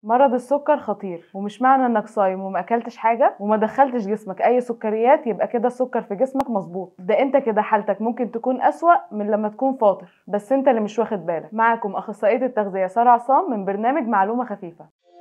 مرض السكر خطير ومش معنى انك صايم وما اكلتش حاجه وما دخلتش جسمك اي سكريات يبقى كده السكر في جسمك مظبوط ده انت كده حالتك ممكن تكون اسوا من لما تكون فاطر بس انت اللي مش واخد بالك معاكم اخصائيه التغذيه ساره عصام من برنامج معلومه خفيفه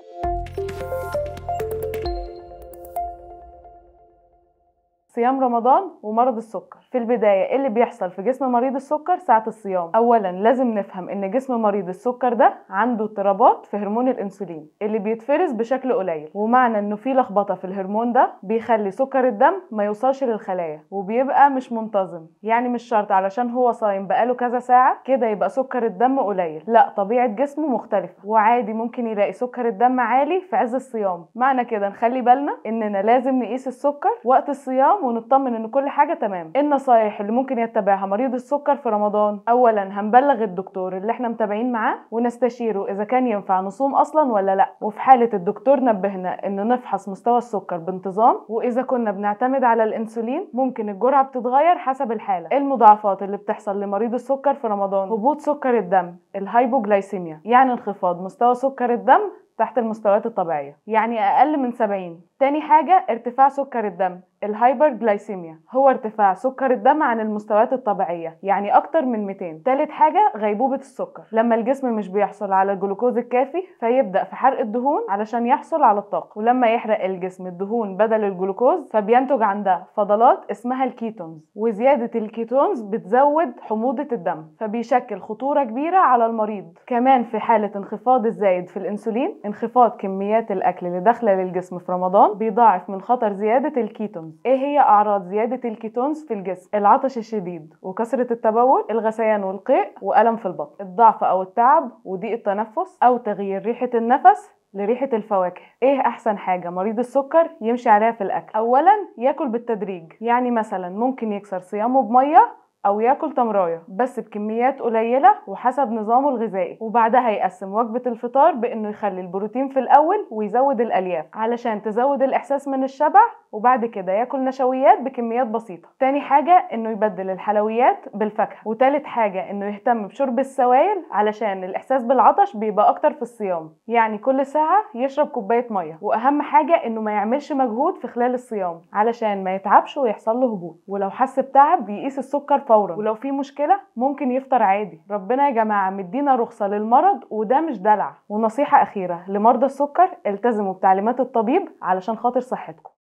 صيام رمضان ومرض السكر في البداية ايه اللي بيحصل في جسم مريض السكر ساعة الصيام اولا لازم نفهم ان جسم مريض السكر ده عنده اضطرابات في هرمون الانسولين اللي بيتفرز بشكل قليل ومعنى انه في لخبطة في الهرمون ده بيخلي سكر الدم ما يوصلش للخلايا وبيبقى مش منتظم يعني مش شرط علشان هو صايم بقاله كذا ساعة كده يبقى سكر الدم قليل لا طبيعة جسمه مختلفة وعادي ممكن يلاقي سكر الدم عالي في عز الصيام معنى كده نخلي بالنا اننا لازم نقيس السكر وقت الصيام ونطمن ان كل حاجه تمام ايه النصايح اللي ممكن يتبعها مريض السكر في رمضان اولا هنبلغ الدكتور اللي احنا متابعين معاه ونستشيره اذا كان ينفع نصوم اصلا ولا لا وفي حاله الدكتور نبهنا ان نفحص مستوى السكر بانتظام واذا كنا بنعتمد على الانسولين ممكن الجرعه بتتغير حسب الحاله إيه المضاعفات اللي بتحصل لمريض السكر في رمضان هبوط سكر الدم الهايبوجلايسيميا يعني انخفاض مستوى سكر الدم تحت المستويات الطبيعية يعني أقل من 70 تاني حاجة ارتفاع سكر الدم الهايبر جلايسيميا هو ارتفاع سكر الدم عن المستويات الطبيعية يعني أكتر من 200 تالت حاجة غيبوبة السكر لما الجسم مش بيحصل على الجلوكوز الكافي فيبدأ في حرق الدهون علشان يحصل على الطاقة ولما يحرق الجسم الدهون بدل الجلوكوز فبينتج عندها فضلات اسمها الكيتونز وزيادة الكيتونز بتزود حموضة الدم فبيشكل خطورة كبيرة على المريض كمان في حالة انخفاض الزايد في الأنسولين انخفاض كميات الأكل اللي داخلة للجسم في رمضان بيضاعف من خطر زيادة الكيتونز ايه هي اعراض زيادة الكيتونز في الجسم العطش الشديد وكثرة التبول الغثيان والقيء والم في البطن الضعف او التعب وضيق التنفس او تغيير ريحة النفس لريحة الفواكه ايه احسن حاجة مريض السكر يمشي عليها في الاكل اولا ياكل بالتدريج يعني مثلا ممكن يكسر صيامه بمية او ياكل تمرايه بس بكميات قليله وحسب نظامه الغذائي وبعدها يقسم وجبه الفطار بانه يخلي البروتين في الاول ويزود الالياف علشان تزود الاحساس من الشبع وبعد كده ياكل نشويات بكميات بسيطه تاني حاجه انه يبدل الحلويات بالفاكهه وتالت حاجه انه يهتم بشرب السوائل علشان الاحساس بالعطش بيبقى اكتر في الصيام يعني كل ساعه يشرب كوبايه ميه واهم حاجه انه ما يعملش مجهود في خلال الصيام علشان ما يتعبش ويحصل له هبوط ولو حس بتعب يقيس السكر فورا ولو في مشكله ممكن يفطر عادي ربنا يا جماعه مدينا رخصه للمرض وده مش دلع ونصيحه اخيره لمرضى السكر التزموا بتعليمات الطبيب علشان خاطر صحتكم